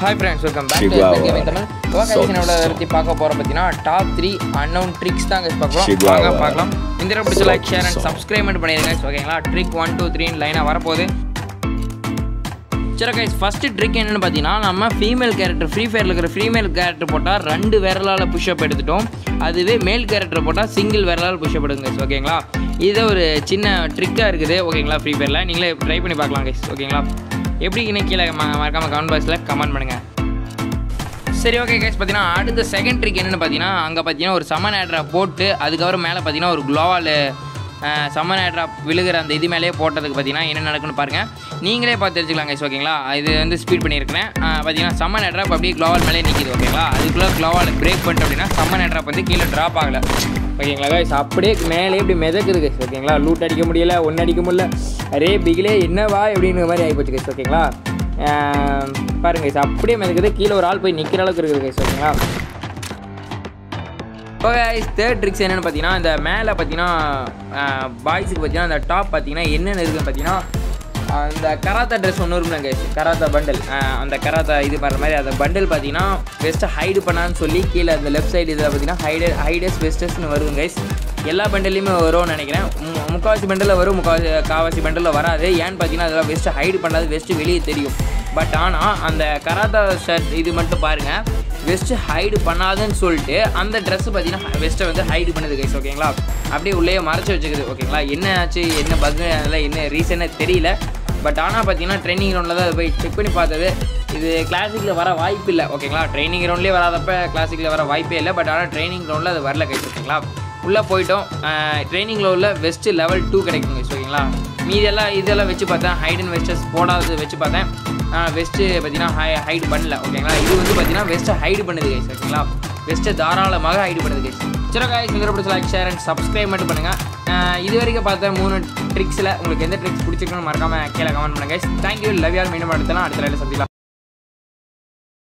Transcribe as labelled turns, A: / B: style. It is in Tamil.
A: Hi friends welcome back to
B: Chihuahua.
A: Gaming Tamil okay
B: So-
A: என்னோட பற்றி பார்க்க போகிற பார்த்தீங்கன்னா டாப் த்ரீ அன்னவுன் ட்ரிக்ஸ் தான் guys பார்க்க போகிறோம்
B: Chihuahua.
A: வாங்க பார்க்கலாம் இந்த தடவை பிடிச்ச like share and
B: So-
A: subscribe மட்டும் பண்ணிடுங்க guys, ஓகேங்களா ட்ரிக் ஒன் டூ த்ரீன்னு லைனாக வரப்போகுது சரி கைஸ் ஃபஸ்ட்டு ட்ரிக் என்னென்னு பார்த்தீங்கன்னா நம்ம ஃபீமேல் கேரக்டர் ஃப்ரீ ஃபயரில் இருக்கிற ஃபீமேல் கேரக்டர் போட்டால் ரெண்டு விரலால் புஷ்அப் எடுத்துட்டோம் அதுவே மேல் கேரக்டர் போட்டால் சிங்கிள் விரலால் புஷ்அப் எடுங்க guys, ஓகேங்களா இது ஒரு சின்ன ட்ரிக்காக இருக்குது ஓகேங்களா ஃப்ரீ ஃபயரில் நீங்களே ட்ரை பண்ணி பார்க்கலாம் கைஸ் ஓகேங்களா எப்படின்னு கீழே ம- மறக்காம கமெண்ட் பாக்ஸில் கமெண்ட் பண்ணுங்கள் சரி ஓகே கைஸ் பார்த்தீங்கன்னா அடுத்த செகண்ட் ட்ரிக் என்னென்னு பார்த்தீங்கன்னா அங்கே பார்த்தீங்கன்னா ஒரு சமன் ஆட்ரா போட்டு அதுக்கப்புறம் மேலே பார்த்தீங்கன்னா ஒரு க்ளோவால் சமன் ஆட்ரா விழுகிற அந்த இது மேலேயே போட்டதுக்கு பார்த்தீங்கன்னா என்ன நடக்குன்னு பாருங்கள் நீங்களே பார்த்து தெரிஞ்சுக்கலாம் கைஸ் ஓகேங்களா இது வந்து ஸ்பீட் பண்ணியிருக்கிறேன் பார்த்தீங்கன்னா சம்மன் ஆட்ராப் அப்படியே க்ளோவால் மேலே நிற்கிது ஓகேங்களா அதுக்குள்ளே க்ளோவால் பிரேக் பண்ணிட்டு அப்படின்னா சம்மன் ஆட்ராப் வந்து கீழே ட்ராப் ஆகலை ஓகேங்களா கைஸ் அப்படியே மேலே இப்படி மிதக்குது கைஸ் ஓகேங்களா லூட் அடிக்க முடியல ஒன்று அடிக்க முடியல அரே பிகிலே என்னவா எப்படிங்கிற மாதிரி ஆகிப்போச்சு கைஸ் ஓகேங்களா ஆஹ் பாருங்க guys, அப்படியே மிதக்குது கீழே ஒரு ஆள் போய் நிற்கிற அளவுக்கு இருக்குது கைஸ் ஓகேங்களா ஓகே தேர்ட் ட்ரிக்ஸ் என்னென்னு பார்த்தீங்கன்னா இந்த மேலே பார்த்தீங்கன்னா பாய்ஸுக்கு பார்த்தீங்கன்னா அந்த டாப் பார்த்தீங்கன்னா என்னென்ன இருக்குன்னு பார்த்தீங்கன்னா அந்த கராத்தா ட்ரெஸ் ஒன்று இருக்குல்ல கைஸ் கராத்தா பண்டல் அந்த கராத்தா இது பண்ணுற மாதிரி அந்த பண்டல் பார்த்தீங்கன்னா வெஸ்ட்டை ஹைடு பண்ணான்னு சொல்லி கீழே அந்த லெஃப்ட் சைடு இதில் பார்த்தீங்கன்னா ஹைடு ஹைடஸ் வெஸ்டஸ்னு வருது கைஸ் எல்லா பண்டல்லையுமே வரும்னு நினைக்கிறேன் மு- முக்காவாசி பண்டலில் வரும் முக்காவாசி காவாசி பண்டலில் வராது ஏன்னு பார்த்தீங்கன்னா அதெல்லாம் வெஸ்ட்டு ஹைடு பண்ணாது வெஸ்ட்டு வெளியே தெரியும் பட் ஆனால் அந்த கராத்தா ஷர்ட் இது மட்டும் பாருங்கள் வெஸ்ட்டு ஹைடு பண்ணாதுன்னு சொல்லிட்டு அந்த ட்ரெஸ் பார்த்தீங்கன்னா வெஸ்ட்டை வந்து ஹைடு பண்ணுது கைஸ் ஓகேங்களா அப்படியே உள்ளே மறைச்சி வச்சுக்குது ஓகேங்களா என்ன ஆச்சு என்ன பக்கு அதெல்லாம் என்ன ரீசனே தெரியல பட் ஆனால் பார்த்தீங்கன்னா ட்ரைனிங் கிரவுண்டில் தான் அதை போய் செக் பண்ணி பார்த்தது இது கிளாசிக்கில் வர வாய்ப்பு இல்லை ஓகேங்களா ட்ரைனிங் கிரவுண்ட்லேயே வராதப்ப கிளாசிக்கில் வர வாய்ப்பே இல்லை பட் ஆனால் ட்ரைனிங் கிரவுண்டில் அது வரல கைஸ் ஓகேங்களா உள்ளே போயிட்டோம் ட்ரைனிங் கிரவுண்டில் வெஸ்ட்டு லெவல் டூ கிடைக்கும் கைஸ் ஓகேங்களா மீதெல்லாம் இதெல்லாம் வச்சு பார்த்தேன் ஹைடன் வெஸ்டர்ஸ் போடாதது வச்சு பார்த்தேன் வெஸ்ட்டு பார்த்தீங்கன்னா ஹை ஹைடு பண்ணல ஓகேங்களா இது வந்து பார்த்தீங்கன்னா வெஸ்ட்டை ஹைடு பண்ணுது கைஸ் ஓகேங்களா வெஸ்ட்டை தாராளமாக ஹைடு பண்ணுது கைஸ் சரி கைஸ் இந்த பிடிச்ச லைக் ஷேர் அண்ட் சப்ஸ்கிரைப் மட்டும் பண்ணுங்கள் இது வரைக்கும் பார்த்த மூணு ட்ரிக்ஸில் உங்களுக்கு எந்த ட்ரிக்ஸ் பிடிச்சிருக்குன்னு மறக்காம கீழே கமெண்ட் பண்ணுங்க கைஸ் தேங்க்யூ லவ் யார் மீண்டும் அடுத்தலாம் அடுத்த லைனில் சந்திக்கலாம்